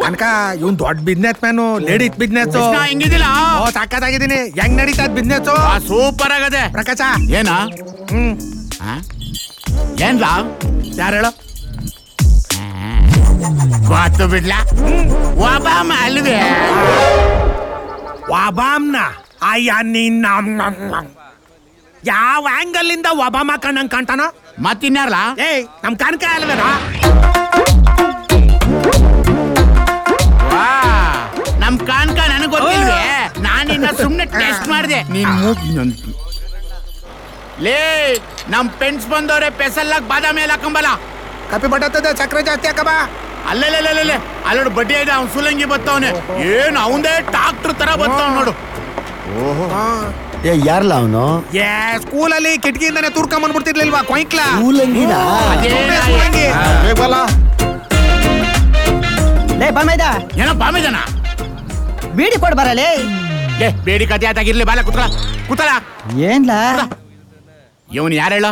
ಕನಕ ಇವ್ನ್ ದೊಡ್ಡ business man ladies business Krishna ಹೆಂಗಿದಿಲ್ಲ ಓ ಸಾಕತ್ತಾಗಿದ್ದೀನಿ ಹೆಂಗ್ ನಡೀತಾ ಬಿಸ್ನೆಸ್ ಸೂಪರ್ ಆಗದೆ ಪ್ರಕಾಶ ಏನ ಹ್ಮ್ ಏನ್ಲ ಯಾರು ಹೇಳು ಗೊತ್ತು ಬಿಡ್ಲ ಒಬ್ಬ ಅಲ್ವೇ ಒಬಾಮ್ನ ಅಯ್ಯ ನಿನ್ನ ಯಾವ ಆಂಗಲ್ ಇಂದ ಒಬಾಮ ಕಣ್ಣಂಗ್ ಕಾಣ್ತಾನ ಮತ್ತಿನ್ಯಾರ್ಲ ಏಯ್ ನಮ್ ಕನಕ ಅಲ್ವೇನ ವಾ ನಮ್ ಕಾನ್ಕ ನನಗ್ ಗೊತ್ತಿಲ್ವೇ ನಾನಿನ್ನ ಸುಮ್ನೆ ಟೆಸ್ಟ್ ಮಾಡ್ದೆ ನೀನ್ ಮೂಗ್ ನಂತು ಲೇ ನಮ್ ಪೆನ್ಸ್ ಬಂದವ್ರೆ ಪೆಸಲ್ಲಾಗ್ ಬಾದಾಮಿ ಎಲ್ಲ ಹಾಕೊಂಬಲ್ಲ ಕಪ್ಪಿ ಬಟ್ಟತ್ತದೆ ಸಕ್ಕರೆ ಜಾಸ್ತಿ ಹಾಕಬಾ ಅಲ್ಲೇ ಅಲ್ಲೋಡು ಬಡ್ಡಿ ಇದೆ ಅವ್ನ್ ಸುಲಂಗಿ ಬತ್ತವನೆ ಏನ್ ಅವಂದೇ ಡಾಕ್ಟರ್ ತರ ಬತ್ತವ್ ನೋಡು ಏ ಯಾರ್ಲ ಅವನು ಏ ಸ್ಕೂಲಲ್ಲಿ ಕಿಟಕಿಯಿಂದಾನೆ ತೂರ್ಕೊಂಡ್ ಬಂದ್ಬಿಡ್ತಿರ್ಲಿಲ್ವಾ ಕೊಯ್ಕ್ಲಾ ಮೂಲಂಗಿನ ಅದೇ ಮೂಲಂಗಿ. ಲೇ ಬಮೈದ ಏನೋ ಬಾಮಿದನ ಬೀಡಿ ಕೊಡ್ ಬರಲೇ ಏ ಬೇಡಿ ಕತೆ ಆತಾಗಿರ್ಲಿ ಬಾಲ ಕುತ್ಕಳ ಕುತ್ತಲ ಏನ್ಲ ಇವನ್ ಯಾರು ಹೇಳ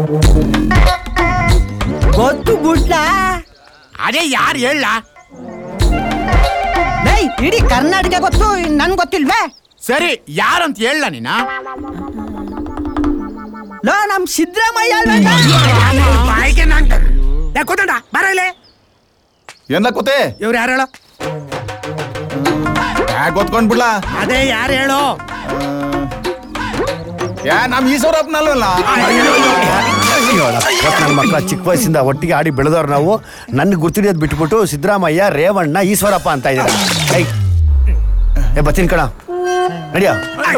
ಗೊತ್ತು ಗುಡ್ಲ ಅದೇ ಯಾರು ಹೇಳ ಲೇ ಇಡೀ ಕರ್ನಾಟಕ ಗೊತ್ತು ನನ್ ಗೊತ್ತಿಲ್ವೇ ಸರಿ ಯಾರಂತ ಹೇಳ ನೀನ ಲೋ ನಮ್ ಸಿದ್ದರಾಮಯ್ಯ ಅಲ್ವೇಂದ? ಬಾಯಿಗೆ ನಾನ್ ಏ ಕೂತಂಡ ಬರ ಇಲ್ಲಿ ಏನ ಕೂತೆ ಇವ್ರು ಯಾರು ಹೇಳು ಯಾಕೆ ಗೊತ್ಕೊಂಡ್ ಬಿಡ್ಲಾ ಅದೇ ಯಾರು ಹೇಳು ಯಾ ನಮ್ ಈಶ್ವರಪ್ಪನಲ್ವಲ್ಲ ನನ್ನ ಮಕ್ಕಳ ಚಿಕ್ಕ ವಯಸ್ಸಿಂದ ಒಟ್ಟಿಗೆ ಆಡಿ ಬೆಳೆದವ್ರು ನಾವು ನನ್ನ ಗುರ್ತಿಡಿಯೋದು ಬಿಟ್ಬಿಟ್ಟು ಸಿದ್ದರಾಮಯ್ಯ ರೇವಣ್ಣ ಈಶ್ವರಪ್ಪ ಅಂತ ಇದ್ದಾರೆ ಏಯ್ ಏ ಬತ್ತೀನಿ ಕಣ ನಡಿಯೋ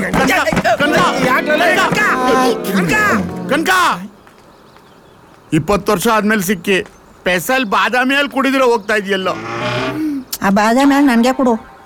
ಕನ್ಕ ಇಪ್ಪತ್ತು ವರ್ಷ ಆದ್ಮೇಲೆ ಸಿಕ್ಕಿ ಪೆಸಲ್ ಬಾದಾಮಿಯಲ್ಲಿ ಕುಡಿದಿರೋ ಹೋಗ್ತಾ ಇದೆಯಲ್ಲೋ ಆ ಬಾದಾಮಿ ಹಣ್ಣು ನನ್ಗೆ ಕೊಡು